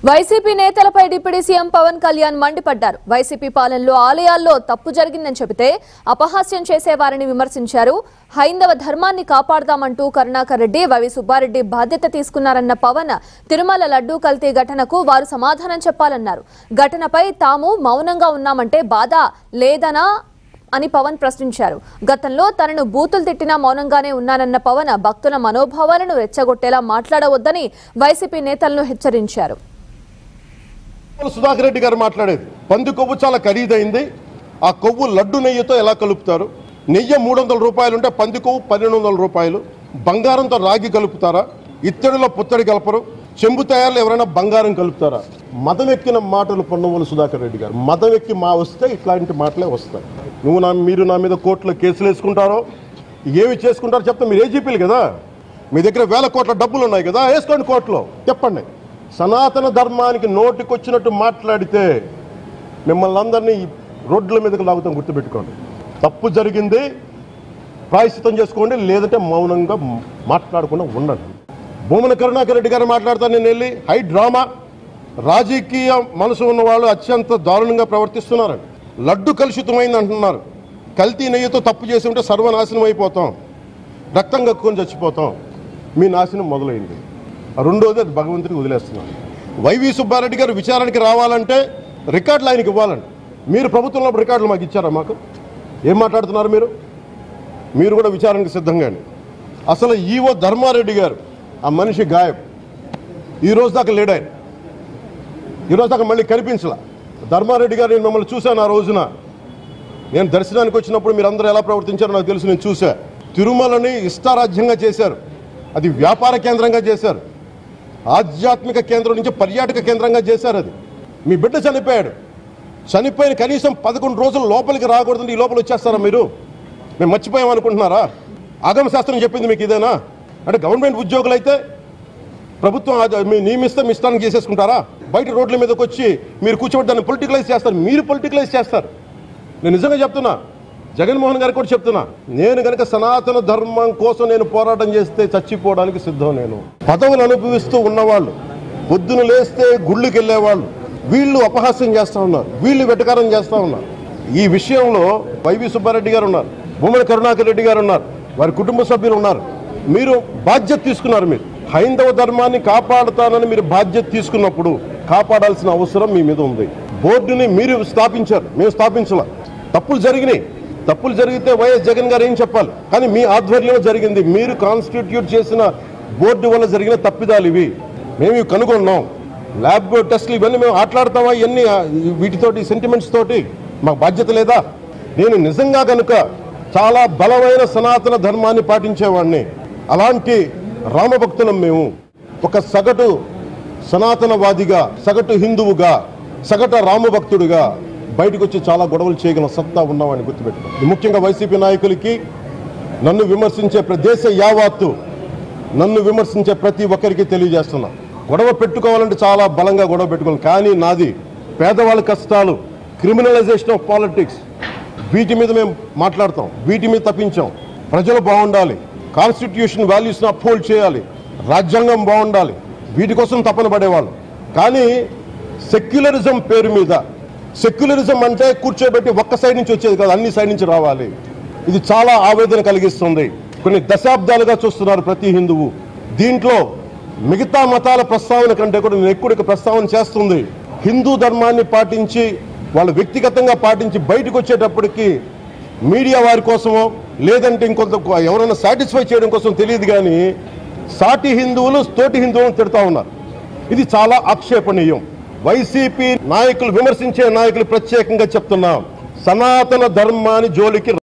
YCP నేతలపై deputy CM Pawan Kalyan మండిపడ్డారు YCP పాలనలో ఆలయాల్లో తప్పు జరిగిందని చెబితే అపహాస్యం చేసేవారిని విమర్శించారు హైందవ ధర్మాన్ని కాపాడదామంటూ కరుణాకర్ రెడ్డి వైవి సుబ్బారెడ్డి బాధ్యత తీసుకున్నారన్న పవన్ తిరుమల లడ్డూ కల్తీ ఘటనకు వారు సమాధానం చెప్పాలన్నారు ఘటనపై తాము మౌనంగా ఉన్నామంటే బాధ లేదనా అని పవన్ ప్రశ్నించారు గతంలో తనను బూతులు తిట్టినా మౌనంగానే ఉన్నానన్న పవన్ భక్తుల మనోభావాలను రెచ్చగొట్టేలా మాట్లాడవద్దని వైసీపీ నేతలను హెచ్చరించారు సుధాకర్ రెడ్డి గారు మాట్లాడేది పంది కొవ్వు చాలా ఖరీదైంది ఆ కొవ్వు లడ్డు నెయ్యితో ఎలా కలుపుతారు నెయ్యి మూడు వందల రూపాయలు ఉంటే పంది కొవ్వు పన్నెండు వందల రూపాయలు బంగారంతో రాగి కలుపుతారా ఇత్తడిలో పుత్తడి కలపరు చెంబు తయారులో ఎవరైనా బంగారం కలుపుతారా మదం ఎక్కిన మాటలు పొన్నవోలు సుధాకర్ రెడ్డి గారు మదం ఎక్కి మా వస్తే ఇట్లాంటి మాటలే వస్తాయి నువ్వు నా మీరు నా మీద కోర్టులో కేసులు వేసుకుంటారో ఏమి చేసుకుంటారో చెప్తే మీరు ఏజీపీలు కదా మీ దగ్గర వేల కోట్ల డబ్బులు ఉన్నాయి కదా వేసుకోండి కోర్టులో చెప్పండి సనాతన ధర్మానికి నోటికొచ్చినట్టు మాట్లాడితే మిమ్మల్ని అందరినీ ఈ రోడ్ల మీదకి లాగుతాం గుర్తుపెట్టుకోండి తప్పు జరిగింది ప్రాయశ్చితం చేసుకోండి లేదంటే మౌనంగా మాట్లాడకుండా ఉండండి భూమన కరుణాకర్ రెడ్డి గారు మాట్లాడతాను నేను వెళ్ళి హై డ్రామా రాజకీయ మనసు ఉన్న వాళ్ళు అత్యంత దారుణంగా ప్రవర్తిస్తున్నారండి లడ్డు కలుషితమైంది అంటున్నారు కల్తీ నెయ్యితో తప్పు చేసి ఉంటే సర్వనాశనం అయిపోతాం రక్తం కక్కుని చచ్చిపోతాం మీ నాశనం మొదలైంది రెండోది అది భగవంతుడికి వదిలేస్తున్నాను వైవి సుబ్బారెడ్డి గారు విచారణకి రావాలంటే రికార్డులు ఆయనకి ఇవ్వాలండి మీరు ప్రభుత్వంలో రికార్డులు మాకు ఇచ్చారా మాకు ఏం మాట్లాడుతున్నారు మీరు మీరు కూడా విచారణకి సిద్ధంగా అండి అసలు ఈవో ధర్మారెడ్డి గారు ఆ మనిషి గాయం ఈ రోజు దాకా లేడు ఆయన ఈ రోజు దాకా మళ్ళీ కనిపించలా ధర్మారెడ్డి గారు నేను మిమ్మల్ని చూశాను ఆ రోజున నేను దర్శనానికి వచ్చినప్పుడు మీరు అందరూ ఎలా ప్రవర్తించారో నాకు తెలుసు నేను చూసా తిరుమలని ఇష్టారాజ్యంగా చేశారు అది వ్యాపార కేంద్రంగా చేశారు ఆధ్యాత్మిక కేంద్రం నుంచి పర్యాటక కేంద్రంగా చేశారు అది మీ బిడ్డ చనిపోయాడు చనిపోయిన కనీసం పదకొండు రోజులు లోపలికి రాకూడదంటే ఈ లోపల వచ్చేస్తారా మీరు మేము మర్చిపోయాం అనుకుంటున్నారా ఆగమ శాస్త్రం చెప్పింది మీకు ఇదేనా అంటే గవర్నమెంట్ ఉద్యోగులు అయితే ప్రభుత్వం అది మీ నియమిస్తే మీ ఇష్టానికి చేసేసుకుంటారా బయట రోడ్ల మీదకి వచ్చి మీరు కూర్చోబెట్టి దాన్ని పొలిటికలైజ్ చేస్తారు మీరు పొలిటికలైజ్ చేస్తారు నేను నిజంగా చెప్తున్నా జగన్మోహన్ గారికి కూడా చెప్తున్నా నేను కనుక సనాతన ధర్మం కోసం నేను పోరాటం చేస్తే చచ్చిపోవడానికి సిద్ధం నేను పదవులు అనుభవిస్తూ ఉన్నవాళ్ళు పొద్దున లేస్తే గుళ్ళకి వెళ్ళేవాళ్ళు వీళ్ళు అపహాస్యం చేస్తూ ఉన్నారు వీళ్ళు వెటకారం చేస్తూ ఉన్నారు ఈ విషయంలో వైవి సుబ్బారెడ్డి గారు ఉన్నారు భూమన కరుణాకర్ రెడ్డి గారు ఉన్నారు వారి కుటుంబ సభ్యులు ఉన్నారు మీరు బాధ్యత తీసుకున్నారు మీరు హైందవ ధర్మాన్ని కాపాడుతానని మీరు బాధ్యత తీసుకున్నప్పుడు కాపాడాల్సిన అవసరం మీ మీద ఉంది బోర్డుని మీరు స్థాపించారు మేము స్థాపించాల తప్పులు జరిగినాయి తప్పులు జరిగితే వైఎస్ జగన్ గారు ఏం చెప్పాలి కానీ మీ ఆధ్వర్యంలో జరిగింది మీరు కాన్స్టిట్యూట్ చేసిన బోర్డు వల్ల జరిగిన తప్పిదాలు ఇవి మేము ఇవి కనుగొన్నాం ల్యాబ్ టెస్ట్లు ఇవన్నీ మేము ఆటలాడతామా ఇవన్నీ ఆ, వీటితోటి సెంటిమెంట్స్ తోటి మాకు బాధ్యత లేదా నేను నిజంగా కనుక చాలా బలమైన సనాతన ధర్మాన్ని పాటించేవాడిని అలాంటి రామభక్తులం మేము ఒక సగటు సనాతనవాదిగా సగటు హిందువుగా సగటు రామభక్తుడిగా బయటకు వచ్చి చాలా గొడవలు చేయగల సత్తా ఉన్నామని గుర్తుపెట్టుకో ముఖ్యంగా వైసీపీ నాయకులకి నన్ను విమర్శించే ప్ర- దేశ యావత్తు నన్ను విమర్శించే ప్రతి ఒక్కరికి తెలియజేస్తున్నా గొడవ పెట్టుకోవాలంటే చాలా బలంగా గొడవ పెట్టుకోవాలి కానీ నాది పేదవాళ్ళ కష్టాలు క్రిమినలైజేషన్ ఆఫ్ పాలిటిక్స్ వీటి మీద మేము మాట్లాడతాం వీటి మీద తప్పించాం ప్రజలు బాగుండాలి కాన్స్టిట్యూషన్ వాల్యూస్ని అప్హోల్డ్ చేయాలి రాజ్యాంగం బాగుండాలి వీటి కోసం తపన పడేవాళ్ళు కానీ సెక్యులరిజం పేరు మీద సెక్యులరిజం అంటే కూర్చోబెట్టి ఒక్క సైడ్ నుంచి వచ్చేది కాదు అన్ని సైడ్ నుంచి రావాలి ఇది చాలా ఆవేదన కలిగిస్తుంది కొన్ని దశాబ్దాలుగా చూస్తున్నారు ప్రతి హిందువు దీంట్లో మిగతా మతాల ప్రస్తావన కంటే కూడా నేను ఎక్కువ ప్రస్తావన చేస్తుంది హిందూ ధర్మాన్ని పాటించి వాళ్ళు వ్యక్తిగతంగా పాటించి బయటకు వచ్చేటప్పటికి మీడియా వారి కోసమో లేదంటే ఇంకొంత ఎవరైనా సాటిస్ఫై చేయడం కోసం తెలియదు కానీ సాటి హిందువులు తోటి హిందువులను తిడతా ఉన్నారు ఇది చాలా ఆక్షేపణీయం వైసీపీ నాయకులు విమర్శించే నాయకులు ప్రత్యేకంగా చెప్తున్నాం సనాతన ధర్మాన్ని జోలికి